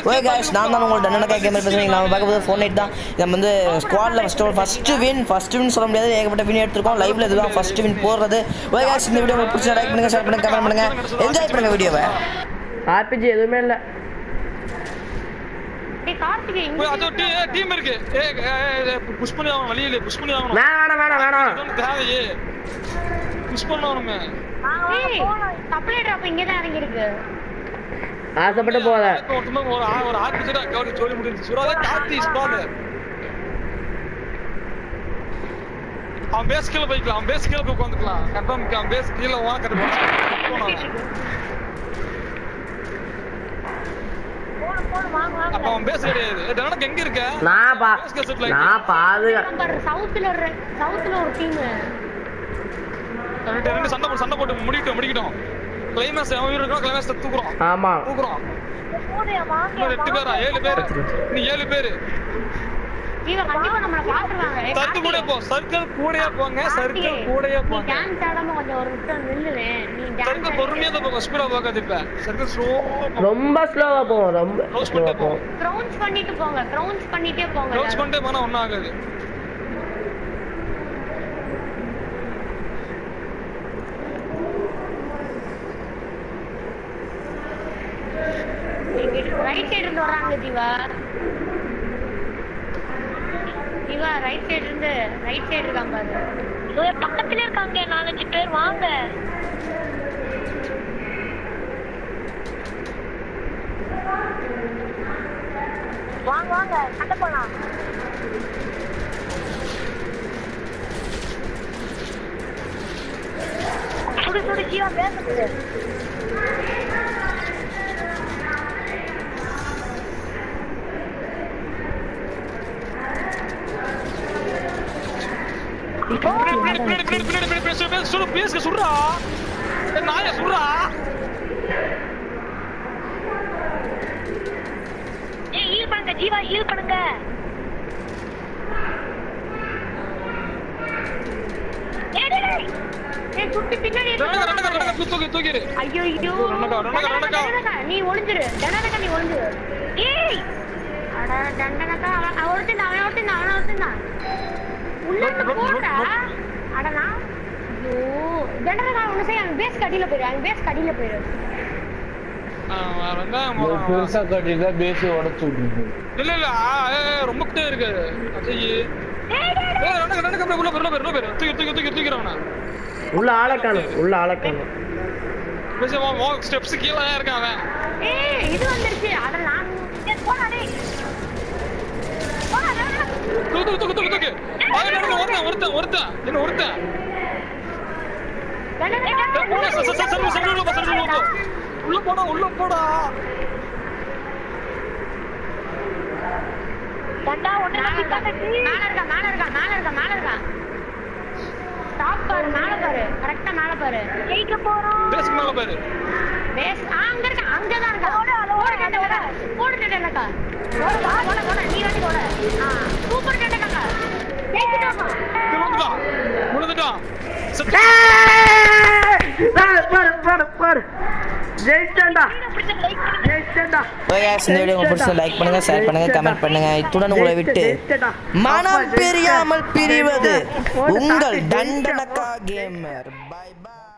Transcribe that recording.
Okay guys நான் தான் உங்களோட டன்னக்கா கேமர் பேசுகிறேன் நம்ம பார்க்க போது ஃபோன் நைட் தான் நம்ம வந்து ஸ்குவாடில் first first win first win சொல்ல முடியாது ஏகப்பட்ட வின் எடுத்திருக்கோம் லைவ்ல இதுதான் ஃபஸ்ட்டு வின் போடுறது ஓகே guys இந்த வீடியோ உங்களுக்கு பிடிச்சா லைக் பண்ணுங்க ஷேர் பண்ணுங்க கமெண்ட் பண்ணுங்க என்ஜாய் பண்ணுங்க வீடியோவை ஆர்பிஜி எதுவுமே இல்லை டேய் கார்த்திகே இங்க போய் அது டீ டீம் இருக்கு ஏ புஷ் பண்ணி ஆகணும் வழி இல்லை புஷ் பண்ணி ஆகணும் வேணாம் வேணாம் வேணாம் இதெல்லாம் தேவையே புஷ் பண்ணணுமே ஏய் சப்ளை டிராப் இங்க தான் இறங்கி இருக்கு ஆசைப்பட்டு போத இப்போ ஒருத்தமா ஒரு ஆ- ஒரு ஆறு பேர் கவரி சொல்லி முடிஞ்சு சுராதே கார்த்தி ஸ்குவாட் அவன் பேஸ் கீழே போய்க்கலாம் அவன் பேஸ் கீழே போய் உட்காந்துக்கலாம் கன்ஃபார்ம் அவன் பேஸ் கீழே வா கரெக்ட் போடு போடு வாங்க அப்ப வாங்க அவன் பேஸ் கிடையாது ஏய், டனக்கு எங்க இருக்க நான் பா பேஸ் கேஸ் செட்டில் நான் பாதுகா பாரு சவுத்துல ஒரு சவுத்துல ஒரு டீம் ரெண்டு ரெண்டு சண்டை போட்டு சண்டை போட்டு முடிக்கிட்டோம் முடிக்கிட்டோம் கிளைமேக்ஸ் அவன் உயிர் இருக்கா கிளைமேக்ஸ் தூக்குறோம் ஆமா தூக்குறோம் போடு வாங்க இன்னும் எட்டு பேரா ஏழு பேரு நீ ஏழு பேரு இவன் கண்டிப்பா நம்மள பாத்துருவாங்க ஏய், சர்க்கிள் கூட போ சர்க்கிள் கூடயே போங்க கார்த்திகே, சர்க்கிள் கூடயே நீ போங்க டான்ஸ் ஆடாம கொஞ்சம் ஒரு நிமிஷம் நில்லுவேன் நீ சர்க்கிள் டான்ஸ் பொறுமையா தான் போங்க ஸ்பீடா போகாது இப்ப சர்க்கிள் ஸ்லோ ரொம்ப ஸ்லோவா போகும் ரொம்ப Close ஸ்லோவா பண்ணிட்டே போகும் க்ரௌன்ஸ் பண்ணிட்டு போங்க க்ரௌன்ஸ் பண்ணிட்டே போங்க க்ளோஸ் எல்லாரும். பண்ணிட்டே போனா ஒன்றும் ஆகாது ரைட் சைடு இருந்து வர்றாங்க ஜீவா ஜீவா ரைட் சைடு இருந்து ரைட் சைடு இருக்கான் பாரு பக்கத்துல இருக்காங்க நாலஞ்சு பேர் வாங்க வாங்க வாங்க சண்டை போலாம் சுடு சுடு ஜீவா பேசுறது பின்னாடி பின்னாடி பின்னாடி பின்னாடி பின்னாடி பின்னாடி பேசு பேசு சொல்லு பேசுங்க சுடுறா ஏய், நாயா சுடுறா ஏய் ஹீல் பண்ணுங்க ஜீவா ஹீல் பண்ணுங்க ஏய் டேய், டேய். ஏய் சுத்தி பின்னாடி எதுக்கு ரெண்டக்கா ரெண்டக்கா வராங்க? ரெண்டக்கா தூக்கி தூக்கிடு ஐயோ ஐயோ ரெண்டக்கா, ரெண்டக்கா, ரெண்டக்கா. தண்டனக்கா, நீ ஒளிஞ்சிரு தண்டனக்கா நீ ஒளிஞ்சிரு ஏய் அட தண்டனக்கா அவன் அவன் ஒருத்தன் அவன் ஒருத்தன் அவன் ஒருத்தன் உள்ள இருந்து போடா அட நான் ஐயோ தண்டனக்கா ஒண்ணு செய்ய அவன் பேஸ் கடியில போயிரு அவன் பேஸ் கடியில போயிரு ஆ, வெங்காயம் ஒரு மரம். பெருசா கட்டிட்டு பேசி உடச்சு விட்டுருக்கு இல்ல இல்ல ஆ, ஏய், ஏய், ரொம்ப கிட்டே இருக்கு அஜய் ஏய் டேய், டேய். ஏய் ரெண்டக்கா ரெண்டக்கா அப்படியே உள்ள போயிரு, உள்ள போயிரு, உள்ள போயிரு. தூக்கி தூக்கி தூக்கி தூக்கிறவன உள்ள ஆளக்காணும் உள்ள ஆளக்காணும் பேசி ஸ்டெப்ஸ் கீழே தான் இருக்கான் அவன் ஏய் இது வந்துருச்சு அட நான் ஏய், போடா டேய் போடா டேய். தூக்கு தூக்கு தூக்கு தூக்கு அவன் நடுவுல ஒருத்தன் ஒருத்தன் ஒருத்தன் இன்னும் ஒருத்தன் தண்டனக்கா, ஏய், போடா, ச- ச- ச- ச- ச- உள்ள போ, ச- உள்ள போ. உள்ள போடா உள்ள போடா தண்டா ஒண்ணு மேல இருக்கான் மேல இருக்கான் மேல இருக்கான் மேல இருக்கான் மேல இருக்கான் டாப் பாரு மேல பாரு கரெக்டா மேல பாரு ஜெயிக்க போறோம் பேஸ்க்கு மேல பாரு பேஸ் ஆ, அங்க இருக்கான் அங்கதான் இருக்கான் போடு டண்டக்கா போடு டண்டக்கா போடு போடு போடு போடு நீ வந்து போடு ஆ சூப்பர் டண்டக்கா ஜெயிச்சிட்டோம் விழுந்துட்டான் விழுந்துட்டான் செத்து. பாரு பாரு பாரு பாரு ஜெயிச்சேன்டா ஜெயிச்சேன்டா ஓகே guys, இந்த வீடியோ உங்களுக்கு பிடிச்சா லைக் பண்ணுங்க ஷேர் பண்ணுங்க கமெண்ட் பண்ணுங்க இத்துடன் உங்களை விட்டு மனம் பிரியாமல் பிரிவது உங்கள் டண்டனக்கா கேமர் பை பை